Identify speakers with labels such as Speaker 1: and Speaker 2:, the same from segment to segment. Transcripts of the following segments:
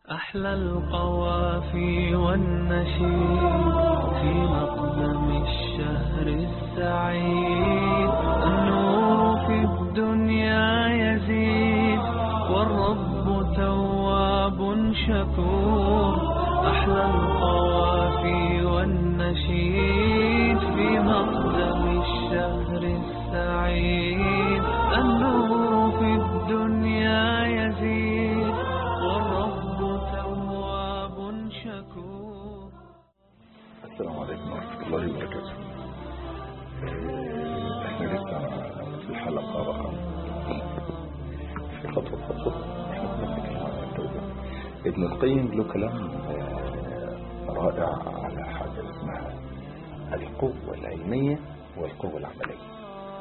Speaker 1: أحلى القوافي والنشيد في مقدم الشهر السعيد النور في الدنيا يزيد والرب تواب شكور أحلى القوافي والنشيد في مقدم الشهر السعيد النور في الدنيا يزيد والرب تواب شكور
Speaker 2: السلام عليكم ورحمة الله وبركاته آه، احنا لسه في الحلقة رقم في خطوة خطوة احنا كنا بنتكلم عن التوبة ابن القيم له كلام آه، رائع على حاجة اسمها القوة العلمية والقوة العملية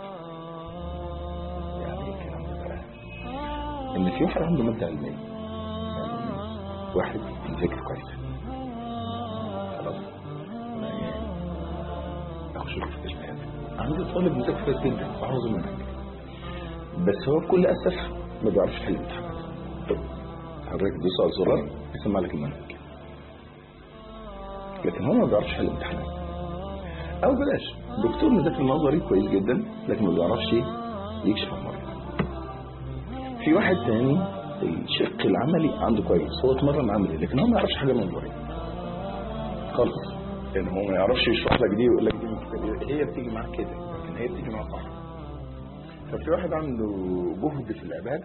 Speaker 2: يعني ايه الكلام ده بقى؟ ان في واحد عنده مادة علمية يعني واحد بيذاكر كويس خلاص ما يعني اخش في التشبيهات عندي طالب مذاكر كويس جدا وعاوز منك بس هو بكل اسف ما بيعرفش يحل الامتحانات طب حضرتك تدوس على الزرار يسمع لك المنهج لكن هو ما بيعرفش يحل الامتحانات او بلاش دكتور مذاكر نظري كويس جدا لكن ما بيعرفش يكشف عن مرض في واحد تاني الشق العملي عنده كويس هو اتمرن عملي لكن هو ما يعرفش حاجه نظري خالص لان هو ما يعرفش يشرح لك دي ويقول لك دي من الكتاب هي بتيجي معاه كده لكن هي بتيجي معاه صح ففي واحد عنده جهد في العباده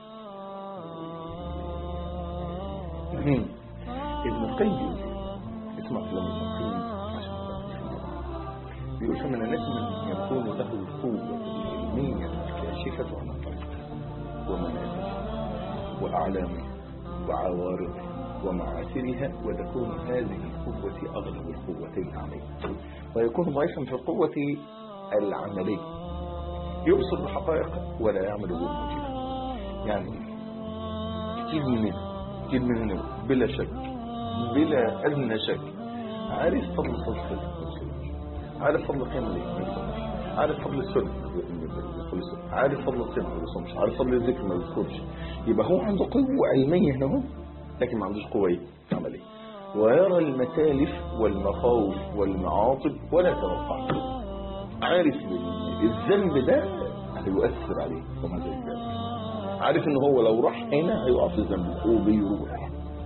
Speaker 2: مم. ابن القيم بيقول إيه؟ اسمع كلام ابن القيم عشان تبقى بيقول فمن الناس من يكون له القوة العلمية الكاشفة عن الطريق ومنازلها وأعلامها وعوارضها ومعاثرها وتكون هذه القوة أغلب القوتين عليه ويكون ضعيفا في القوة العملية يبصر بحقائق ولا يعمل بالموجبة يعني كتير مننا كتير مننا بلا شك بلا أدنى شك عارف فضل صدق عارف فضل قيام الليل ما يصومش عارف فضل السنة ما يصليش عارف فضل الصيام ما يصومش عارف فضل الذكر ما يذكرش يبقى هو عنده قوة علمية هنا هو لكن ما عندوش قوة إيه؟ عملية ويرى المتالف والمخاوف والمعاطب ولا يتوقع عارف إن الذنب ده هيؤثر عليه وما زي ذلك عارف ان هو لو راح هنا هيقع في الذنب وبيروح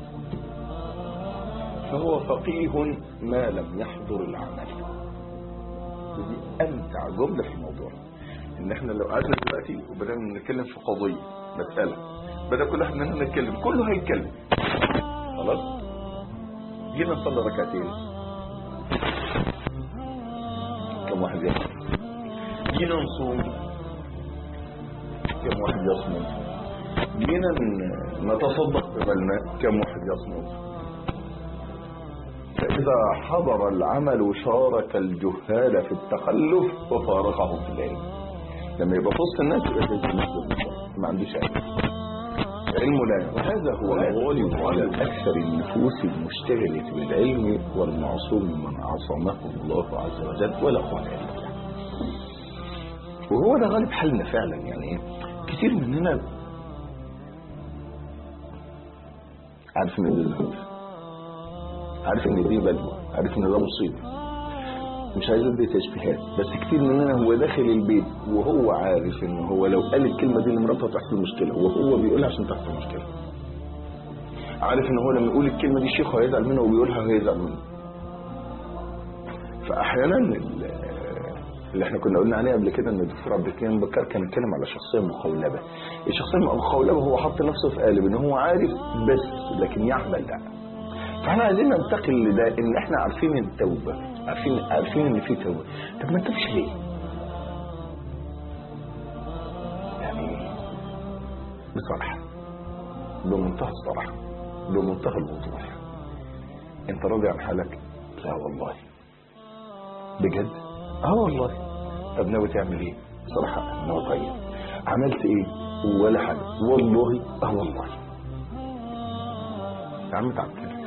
Speaker 2: فهو فقيه ما لم يحضر العمل ودي امتع جمله في الموضوع ان احنا لو قعدنا دلوقتي وبدانا نتكلم في قضيه مساله بدا كل واحد مننا نتكلم كله هيتكلم خلاص جينا نصلي ركعتين كم واحد يصوم جينا نصوم كم واحد يصوم جينا ن- نتصدق بمالنا كم واحد يصوم فإذا حضر العمل شارك الجهال في التخلف وفارقهم في العلم لما يبقى في وسط الناس يبقى زي الناس بالظبط. ما عندوش علم علم لا وهذا هو الغالب على أكثر النفوس المشتغلة بالعلم والمعصوم من عصمه الله عز وجل ولا قوة إلا بالله وهو ده غالب حالنا فعلا يعني إيه؟ كتير مننا عارف ان دي ذنب عارف ان دي بلوى عارف ان ده مصيبه مش عايز ادي تشبيهات بس كتير مننا هو داخل البيت وهو عارف ان هو لو قال الكلمه دي لمراته تحصل مشكله وهو بيقولها عشان تحصل مشكله عارف ان هو لما يقول الكلمه دي الشيخ هيزعل منه وبيقولها هيزعل منه فاحيانا ال- اللي احنا كنا قلنا عليه قبل كده ان الدكتور عبد الكريم بكر كان اتكلم على شخصيه مخولبه الشخصيه المخولبه هو حط نفسه في قالب ان هو عارف بس لكن يعمل لا فاحنا عايزين ننتقل لده ان احنا عارفين التوبه عارفين عارفين ان في توبه طب ما نتوبش ليه؟ يعني بصراحه بمنتهى الصراحه بمنتهى الوضوح انت راضي عن حالك؟ لا والله بجد؟ اه والله طب ناوي تعمل ايه؟ بصراحه ناوي طيب عملت ايه؟ ولا حاجه والله اه والله يا عم تعب كده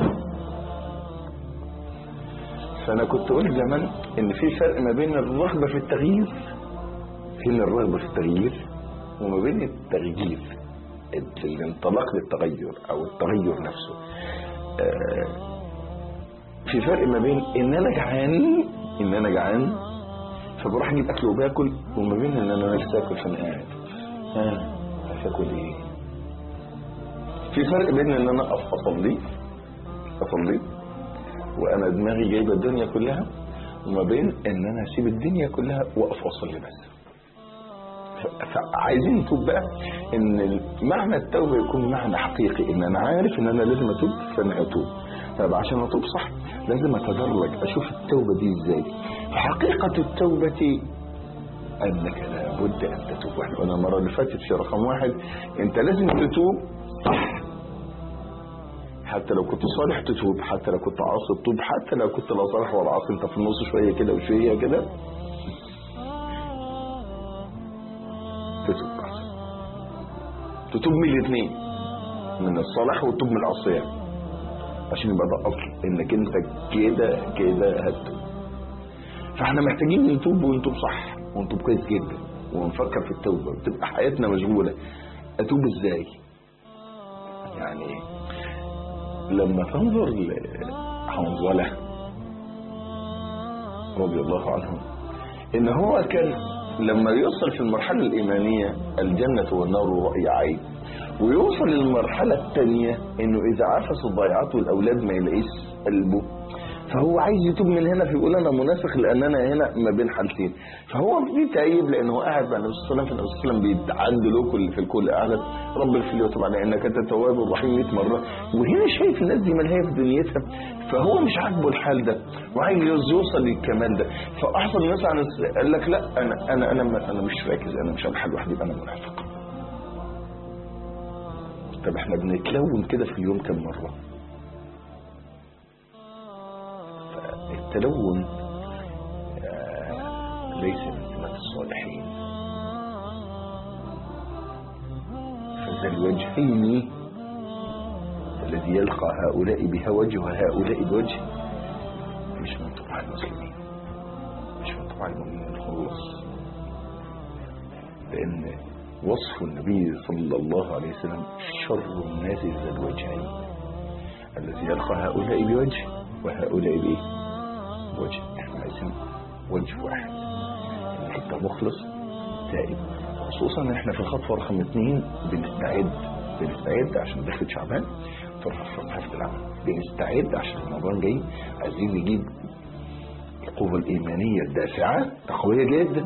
Speaker 2: فانا كنت قلت زمان ان في فرق ما بين الرغبه في التغيير فين الرغبه في التغيير وما بين التغيير الانطلاق للتغير او التغير نفسه آه، في فرق ما بين ان انا جعان ان انا جعان فبروح اجيب اكل وباكل وما بين ان انا نفسي اكل فانا قاعد ها هاكل ايه في فرق بين ان انا اقف اصلي اصلي وانا دماغي جايبه الدنيا كلها وما بين ان انا اسيب الدنيا كلها واقف اصلي بس فعايزين نتوب بقى ان معنى التوبه يكون معنى حقيقي ان انا عارف ان انا لازم اتوب فانا اتوب طب عشان اتوب صح لازم اتدرج اشوف التوبه دي ازاي فحقيقه التوبه انك لابد ان تتوب واحنا قلنا المره اللي فاتت في رقم واحد انت لازم تتوب صح حتى لو كنت صالح تتوب حتى لو كنت عاصي تتوب حتى لو كنت لا صالح ولا عاصي انت في النص شويه كده وشويه كده تتوب تتوب من الاثنين من الصالح وتتوب من العصيان عشان يبقى ده اصل انك انت كده كده هتتوب فاحنا محتاجين نتوب ونتوب صح ونتوب كويس جدا ونفكر في التوبه وتبقى حياتنا مشغوله اتوب ازاي يعني لما تنظر لحنظله رضي الله عنه ان هو كان لما يوصل في المرحله الايمانيه الجنه والنار راي عين ويوصل للمرحله الثانيه انه اذا عفس الضيعات والاولاد ما يلاقيش قلبه فهو عايز يتوب من هنا فيقول انا منافق لان انا هنا ما بين حالتين فهو بيتأيب لان هو قاعد مع النبي صلى الله عليه وسلم فالنبي صلى الله عليه وسلم بيتعدى له كل في الكل قاعد رب اغفر لي وتب علي انك انت التواب الرحيم 100 مره وهنا شايف الناس دي ملهيه في دنيتها فهو مش عاجبه الحال ده وعايز يوصل للكمال ده فاحسن الناس عن قال لك لا انا انا انا انا مش راكز انا مش على حال لوحدي يبقى انا منافق طب احنا بنتلون كده في اليوم كم مره التلون آه، ليس من سمات الصالحين فذا الوجهين الذي يلقى هؤلاء بها وجه وهؤلاء بوجه مش من طبع المسلمين مش من طبع المؤمنين خالص لأن وصف النبي صلى الله عليه وسلم شر الناس ذا الوجهين الذي يلقى هؤلاء بوجه وهؤلاء بإيه وجه احنا عايزين وجه واحد انك انت مخلص تائب خصوصا ان احنا في الخطوه رقم اثنين بنستعد بنستعد عشان دخل شعبان في صحيفه العمل بنستعد عشان رمضان جاي عايزين نجيب القوة الإيمانية الدافعة قوية جدا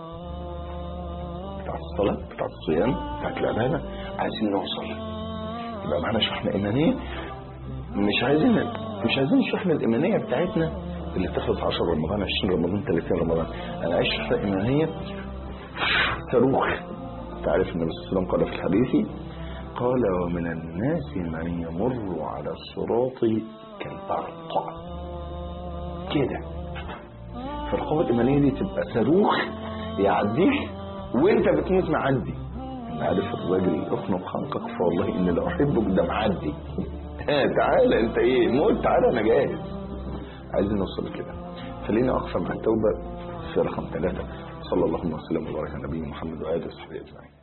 Speaker 2: بتاع الصلاة بتاع الصيام بتاع العبادة عايزين نوصل يبقى معانا شحنة إيمانية مش عايزين مش عايزين الشحنة الإيمانية بتاعتنا اللي تخلص 10 رمضان 20 رمضان 30 رمضان انا عايش في ايمانيه صاروخ تعرف النبي صلى الله عليه وسلم قال في الحديث قال ومن الناس من يمر على الصراط كالبرق كده فالقوة الإيمانية دي تبقى صاروخ يعديك وانت بتموت معدي انا عارف الراجل اخنق خنقك فوالله اني لا احبك ده معدي تعالى انت ايه موت تعالى انا جاهز عايزين نوصل كده خلينا اقفى مع التوبه في رقم ثلاثه صلى الله وسلم وبارك على نبينا محمد واله وصحبه اجمعين